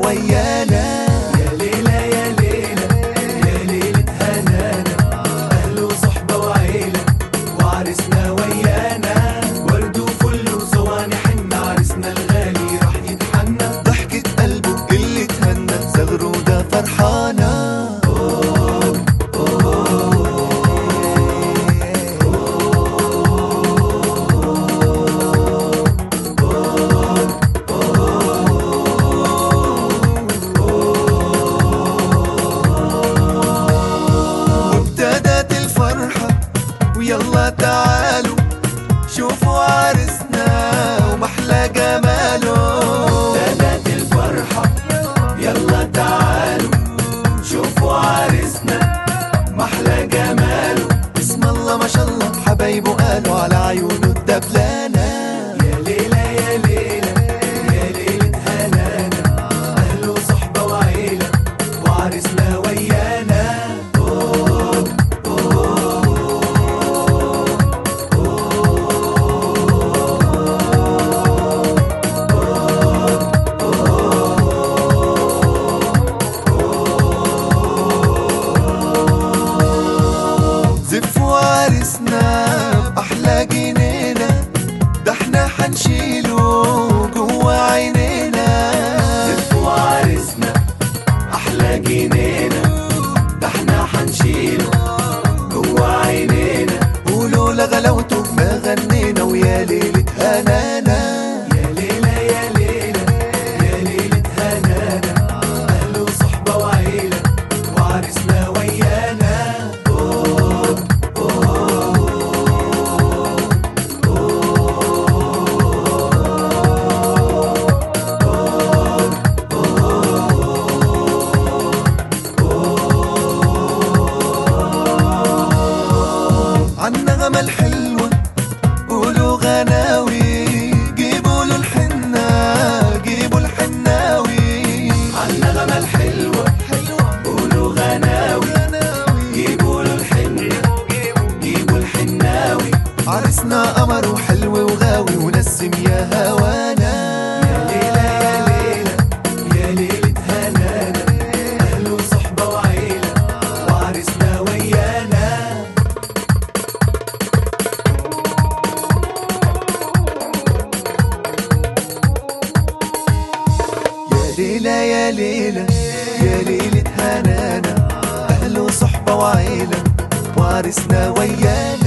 ويانا يا ليلة يا ليلة يا ليلة هنانا أهل وصحبة وعيلة وعرسنا ويانا ورد وفل وصواني حنا عرسنا الغالي راح يتحنى ضحكة قلبه اللي تهنى زغرودة فرحانة وابتدت الفرحة ويلا تعالوا شوفوا عرسنا ومحلى جماله ابتدت الفرحة يلا تعالوا شوفوا عرسنا محلى جماله بسم الله ما شاء الله حبايبه قالوا على عيونه الدبلانة يا ليلة يا ليلة يا ليلة هنانا أهل وصحبة وعيلة وعرسنا ويانا زفوا عرسنا بأحلى جنينة ده احنا حنشيله جوا عينينا زفوا عرسنا أحلى جنينة ده احنا حنشيله جوا عينينا قولوا لغلاوته ما غنينا ويا ليلة هنانا يا ليلة يا ليلة يا ليلة هنانا أهل وصحبة وعيلة وعرسنا ويانا عالنغمة الحلوة قولوا غناوي جيبوا له الحنة جيبوا الحناوي عالنغمة الحلوة قولوا غناوي جيبوا له الحنة جيبوا الحناوي عرسنا قمر وحلو وغاوي ونسم يا هوانا يا ليلة يا ليلة يا ليلة هنانا أهل وصحبة وعيلة وعرسنا ويانا يا ليلة يا ليلة يا ليلة هنانا أهل وصحبة وعيلة وعرسنا ويانا